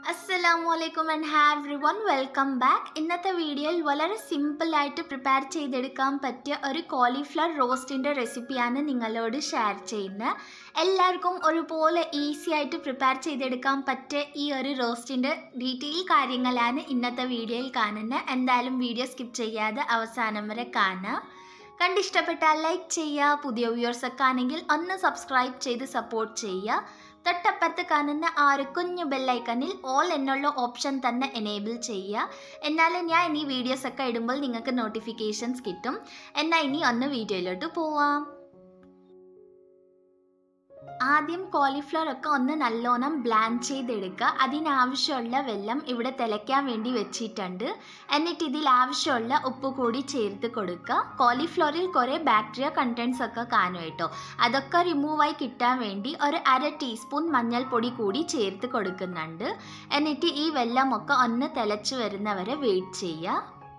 അസ്സലാമു അലൈക്കും and have everyone welcome back ഇന്നത്തെ വീഡിയോയിൽ വളരെ സിമ്പിളായിട്ട് പ്രിപ്പയർ ചെയ്തെടുക്കാൻ പറ്റിയ ഒരു കോളിഫ്ലവർ റോസ്റ്റിൻ്റെ റെസിപ്പിയാണ് നിങ്ങളോട് ഷെയർ ചെയ്യുന്നത് എല്ലാവർക്കും ഒരുപോലെ ഈസി ആയിട്ട് പ്രിപ്പയർ ചെയ്തെടുക്കാൻ പറ്റിയ ഈ ഒരു റോസ്റ്റിൻ്റെ ഡീറ്റെയിൽ കാര്യങ്ങളാണ് ഇന്നത്തെ വീഡിയോയിൽ കാണുന്നത് എന്തായാലും വീഡിയോ സ്കിപ്പ് ചെയ്യാതെ അവസാനം വരെ കാണുക കണ്ടിഷ്ടപ്പെട്ടാൽ ലൈക്ക് ചെയ്യുക പുതിയ വ്യൂവേഴ്സൊക്കെ ആണെങ്കിൽ ഒന്ന് സബ്സ്ക്രൈബ് ചെയ്ത് സപ്പോർട്ട് ചെയ്യുക തൊട്ടപ്പുറത്ത് കാണുന്ന ആ ഒരു കുഞ്ഞു ബെല്ലൈക്കണിൽ ഓൾ എന്നുള്ള ഓപ്ഷൻ തന്നെ എനേബിൾ ചെയ്യുക എന്നാലും ഞാൻ ഇനി വീഡിയോസൊക്കെ ഇടുമ്പോൾ നിങ്ങൾക്ക് നോട്ടിഫിക്കേഷൻസ് കിട്ടും എന്നാൽ ഇനി ഒന്ന് വീഡിയോയിലോട്ട് പോവാം ആദ്യം കോളിഫ്ലവർ ഒക്കെ ഒന്ന് നല്ലോണം ബ്ലാൻഡ് ചെയ്തെടുക്കുക അതിനാവശ്യമുള്ള വെള്ളം ഇവിടെ തിളയ്ക്കാൻ വേണ്ടി വെച്ചിട്ടുണ്ട് എന്നിട്ട് ഇതിൽ ആവശ്യമുള്ള ഉപ്പ് കൂടി ചേർത്ത് കൊടുക്കുക കോളിഫ്ലവറിൽ കുറേ ബാക്ടീരിയ കണ്ടൻസ് ഒക്കെ കാണും കേട്ടോ അതൊക്കെ റിമൂവായി കിട്ടാൻ വേണ്ടി ഒരു അര ടീസ്പൂൺ മഞ്ഞൾപ്പൊടി കൂടി ചേർത്ത് കൊടുക്കുന്നുണ്ട് എന്നിട്ട് ഈ വെള്ളമൊക്കെ ഒന്ന് തിളച്ച് വരുന്നവരെ വെയിറ്റ് ചെയ്യുക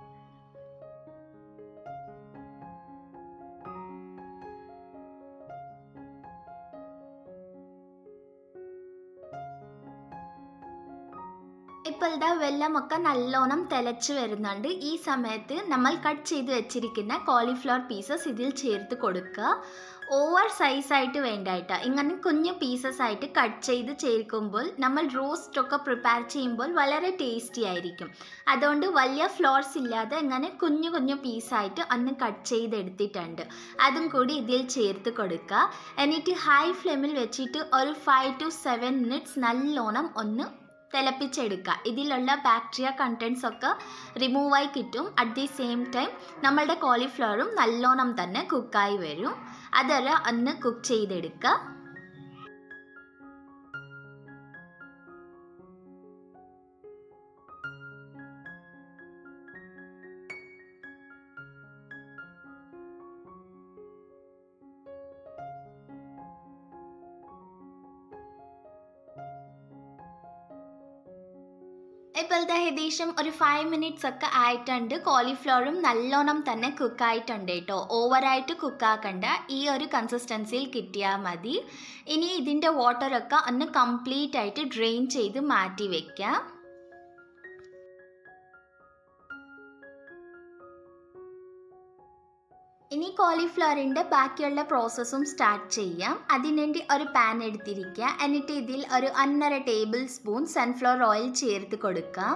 ഇപ്പോൾ ഇതാ വെള്ളമൊക്കെ നല്ലോണം തിളച്ച് വരുന്നുണ്ട് ഈ സമയത്ത് നമ്മൾ കട്ട് ചെയ്ത് വെച്ചിരിക്കുന്ന കോളിഫ്ലവർ പീസസ് ഇതിൽ ചേർത്ത് കൊടുക്കുക ഓവർ സൈസായിട്ട് വേണ്ടായിട്ട് ഇങ്ങനെ കുഞ്ഞു പീസസ് ആയിട്ട് കട്ട് ചെയ്ത് ചേർക്കുമ്പോൾ നമ്മൾ റോസ്റ്റ് ഒക്കെ പ്രിപ്പയർ ചെയ്യുമ്പോൾ വളരെ ടേസ്റ്റി ആയിരിക്കും അതുകൊണ്ട് വലിയ ഫ്ലോർസ് ഇല്ലാതെ ഇങ്ങനെ കുഞ്ഞു കുഞ്ഞു പീസായിട്ട് ഒന്ന് കട്ട് ചെയ്തെടുത്തിട്ടുണ്ട് അതും കൂടി ഇതിൽ ചേർത്ത് കൊടുക്കുക എന്നിട്ട് ഹൈ ഫ്ലെയിമിൽ വെച്ചിട്ട് ഒരു ഫൈവ് ടു സെവൻ മിനിറ്റ്സ് നല്ലോണം ഒന്ന് തിളപ്പിച്ചെടുക്കുക ഇതിലുള്ള ബാക്ടീരിയ കണ്ടൻസ് ഒക്കെ റിമൂവായി കിട്ടും അറ്റ് ദി സെയിം ടൈം നമ്മളുടെ കോളിഫ്ലവറും നല്ലോണം തന്നെ കുക്കായി വരും അതൊരു ഒന്ന് കുക്ക് ചെയ്തെടുക്കുക ഇപ്പോഴത്തെ ഏകദേശം ഒരു ഫൈവ് മിനിറ്റ്സ് ഒക്കെ ആയിട്ടുണ്ട് കോളിഫ്ലവറും നല്ലോണം തന്നെ കുക്കായിട്ടുണ്ട് കേട്ടോ ഓവറായിട്ട് കുക്കാക്കണ്ട ഈ ഒരു കൺസിസ്റ്റൻസിയിൽ കിട്ടിയാൽ മതി ഇനി ഇതിൻ്റെ വാട്ടറൊക്കെ ഒന്ന് കംപ്ലീറ്റ് ആയിട്ട് ഡ്രെയിൻ ചെയ്ത് മാറ്റി വയ്ക്കാം ഇനി കോളിഫ്ലവറിൻ്റെ ബാക്കിയുള്ള പ്രോസസ്സും സ്റ്റാർട്ട് ചെയ്യാം അതിനുവേണ്ടി ഒരു പാൻ എടുത്തിരിക്കുക എന്നിട്ട് ഇതിൽ ഒരു ഒന്നര ടേബിൾ സ്പൂൺ സൺഫ്ലവർ ഓയിൽ ചേർത്ത് കൊടുക്കാം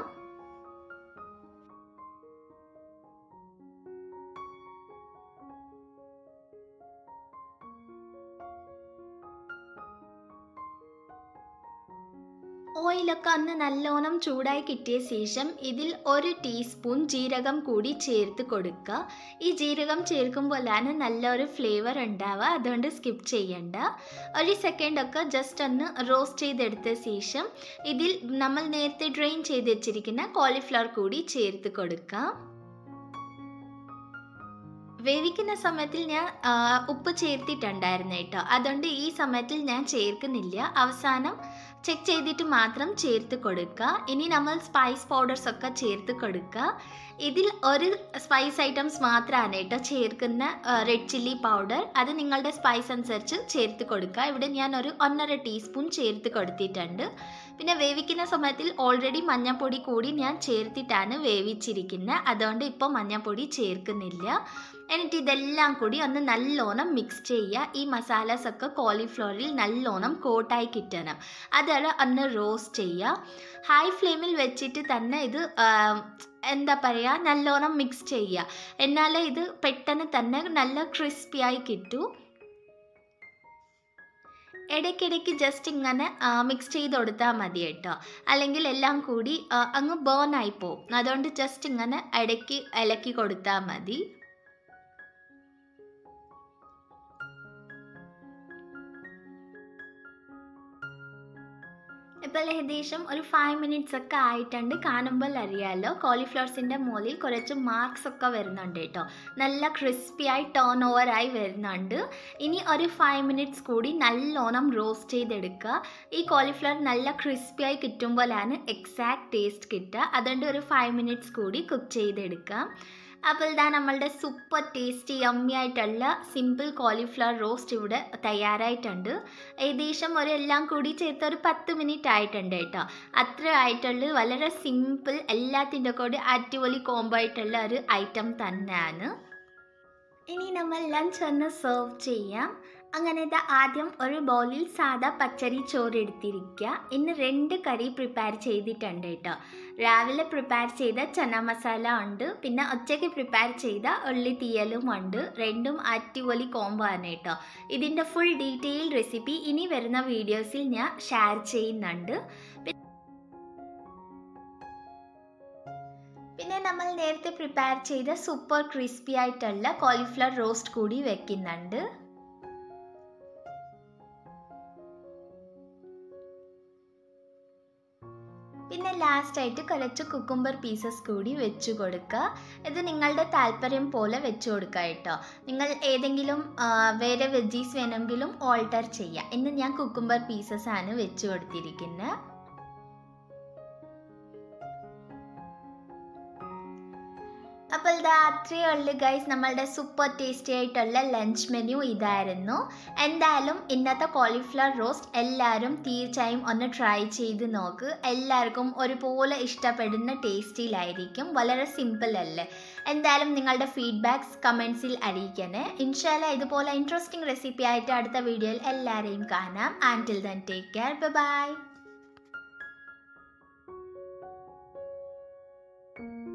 ഓയിലൊക്കെ ഒന്ന് നല്ലോണം ചൂടായി കിട്ടിയ ശേഷം ഇതിൽ ഒരു ടീസ്പൂൺ ജീരകം കൂടി ചേർത്ത് കൊടുക്കുക ഈ ജീരകം ചേർക്കുമ്പോഴാണ് നല്ലൊരു ഫ്ലേവർ ഉണ്ടാവുക അതുകൊണ്ട് സ്കിപ്പ് ചെയ്യണ്ട ഒരു സെക്കൻഡൊക്കെ ജസ്റ്റ് ഒന്ന് റോസ്റ്റ് ചെയ്തെടുത്ത ശേഷം ഇതിൽ നമ്മൾ നേരത്തെ ഡ്രെയിൻ ചെയ്ത് വെച്ചിരിക്കുന്ന കോളിഫ്ലവർ കൂടി ചേർത്ത് കൊടുക്കാം വേവിക്കുന്ന സമയത്തിൽ ഞാൻ ഉപ്പ് ചേർത്തിട്ടുണ്ടായിരുന്നു കേട്ടോ അതുകൊണ്ട് ഈ സമയത്തിൽ ഞാൻ ചേർക്കുന്നില്ല അവസാനം ചെക്ക് ചെയ്തിട്ട് മാത്രം ചേർത്ത് കൊടുക്കുക ഇനി നമ്മൾ സ്പൈസ് പൗഡേഴ്സ് ഒക്കെ ചേർത്ത് കൊടുക്കുക ഇതിൽ ഒരു സ്പൈസ് ഐറ്റംസ് മാത്രമാണ് കേട്ടോ ചേർക്കുന്ന റെഡ് ചില്ലി പൗഡർ അത് നിങ്ങളുടെ സ്പൈസ് അനുസരിച്ച് ചേർത്ത് കൊടുക്കുക ഇവിടെ ഞാൻ ഒരു ഒന്നര ടീസ്പൂൺ ചേർത്ത് കൊടുത്തിട്ടുണ്ട് പിന്നെ വേവിക്കുന്ന സമയത്തിൽ ഓൾറെഡി മഞ്ഞൾപ്പൊടി കൂടി ഞാൻ ചേർത്തിട്ടാണ് വേവിച്ചിരിക്കുന്നത് അതുകൊണ്ട് ഇപ്പോൾ മഞ്ഞൾപ്പൊടി ചേർക്കുന്നില്ല എന്നിട്ട് ഇതെല്ലാം കൂടി ഒന്ന് നല്ലോണം മിക്സ് ചെയ്യുക ഈ മസാലാസ് ഒക്കെ കോളിഫ്ലവറിൽ നല്ലോണം കോട്ടായി കിട്ടണം അതാണ് ഒന്ന് റോസ്റ്റ് ചെയ്യുക ഹൈ ഫ്ലെയിമിൽ വെച്ചിട്ട് തന്നെ ഇത് എന്താ പറയുക നല്ലോണം മിക്സ് ചെയ്യുക എന്നാലേ ഇത് പെട്ടെന്ന് തന്നെ നല്ല ക്രിസ്പിയായി കിട്ടൂ ഇടയ്ക്കിടയ്ക്ക് ജസ്റ്റ് ഇങ്ങനെ മിക്സ് ചെയ്ത് കൊടുത്താൽ മതി കേട്ടോ അല്ലെങ്കിൽ എല്ലാം കൂടി അങ്ങ് ബേൺ ആയി പോകും അതുകൊണ്ട് ജസ്റ്റ് ഇങ്ങനെ ഇടയ്ക്ക് ഇലക്കി കൊടുത്താൽ മതി ഇപ്പോൾ ഏകദേശം ഒരു ഫൈവ് മിനിറ്റ്സ് ഒക്കെ ആയിട്ടുണ്ട് കാണുമ്പോൾ അറിയാമല്ലോ കോളിഫ്ലവർസിൻ്റെ മുകളിൽ കുറച്ച് മാർക്സ് ഒക്കെ വരുന്നുണ്ട് കേട്ടോ നല്ല ക്രിസ്പിയായി ടേൺ ഓവറായി വരുന്നുണ്ട് ഇനി ഒരു ഫൈവ് മിനിറ്റ്സ് കൂടി നല്ലോണം റോസ്റ്റ് ചെയ്തെടുക്കുക ഈ കോളിഫ്ലവർ നല്ല ക്രിസ്പിയായി കിട്ടുമ്പോഴാണ് എക്സാക്ട് ടേസ്റ്റ് കിട്ടുക അതുകൊണ്ട് ഒരു ഫൈവ് മിനിറ്റ്സ് കൂടി കുക്ക് ചെയ്തെടുക്കാം അപ്പോൾ ഇതാ നമ്മളുടെ സൂപ്പർ ടേസ്റ്റി യമ്മി ആയിട്ടുള്ള സിമ്പിൾ കോളിഫ്ലവർ റോസ്റ്റ് ഇവിടെ തയ്യാറായിട്ടുണ്ട് ഏകദേശം ഒരു എല്ലാം കൂടി ചേർത്ത് ഒരു പത്ത് മിനിറ്റ് ആയിട്ടുണ്ട് കേട്ടോ അത്ര ആയിട്ടുള്ള വളരെ സിമ്പിൾ എല്ലാത്തിൻ്റെ കൂടെ അടിപൊളി കോംബോ ആയിട്ടുള്ള ഒരു ഐറ്റം തന്നെയാണ് ഇനി നമ്മൾ ലഞ്ച് ഒന്ന് സെർവ് ചെയ്യാം അങ്ങനെ ഇത് ആദ്യം ഒരു ബൗളിൽ സാദാ പച്ചരി ചോറ് എടുത്തിരിക്കുക ഇന്ന് രണ്ട് കറി പ്രിപ്പയർ ചെയ്തിട്ടുണ്ട് കേട്ടോ രാവിലെ പ്രിപ്പയർ ചെയ്ത ചന മസാല ഉണ്ട് പിന്നെ ഉച്ചയ്ക്ക് പ്രിപ്പയർ ചെയ്ത ഉള്ളി തീയലും ഉണ്ട് രണ്ടും അടിപൊളി കോംബോ ആണ് കേട്ടോ ഇതിൻ്റെ ഫുൾ ഡീറ്റെയിൽ റെസിപ്പി ഇനി വരുന്ന വീഡിയോസിൽ ഞാൻ ഷെയർ ചെയ്യുന്നുണ്ട് പിന്നെ നമ്മൾ നേരത്തെ പ്രിപ്പയർ ചെയ്ത സൂപ്പർ ക്രിസ്പി ആയിട്ടുള്ള കോളിഫ്ലവർ റോസ്റ്റ് കൂടി വെക്കുന്നുണ്ട് പിന്നെ ലാസ്റ്റ് ആയിട്ട് കുറച്ച് കുക്കുംബർ പീസസ് കൂടി വെച്ച് കൊടുക്കുക ഇത് നിങ്ങളുടെ താല്പര്യം പോലെ വെച്ച് കൊടുക്കുക കേട്ടോ നിങ്ങൾ ഏതെങ്കിലും ആ, വേറെ വെജീസ് വേണമെങ്കിലും ഓൾട്ടർ ചെയ്യാം ഇന്ന് ഞാൻ കുക്കുംബർ പീസസ് ആണ് വെച്ച് കൊടുത്തിരിക്കുന്നത് അപ്പോൾ ഇതാ അത്രയേ ഉള്ളൂ ഗൈസ് നമ്മളുടെ സൂപ്പർ ടേസ്റ്റി ആയിട്ടുള്ള ലഞ്ച് മെനു ഇതായിരുന്നു എന്തായാലും ഇന്നത്തെ കോളിഫ്ലവർ റോസ്റ്റ് എല്ലാവരും തീർച്ചയായും ഒന്ന് ട്രൈ ചെയ്ത് നോക്ക് എല്ലാവർക്കും ഒരുപോലെ ഇഷ്ടപ്പെടുന്ന ടേസ്റ്റിലായിരിക്കും വളരെ സിമ്പിൾ അല്ലേ എന്തായാലും നിങ്ങളുടെ ഫീഡ്ബാക്സ് കമൻസിൽ അറിയിക്കണേ ഇൻഷാല്ല ഇതുപോലെ ഇൻട്രസ്റ്റിംഗ് റെസിപ്പി ആയിട്ട് അടുത്ത വീഡിയോയിൽ എല്ലാവരെയും കാണാം until then take care by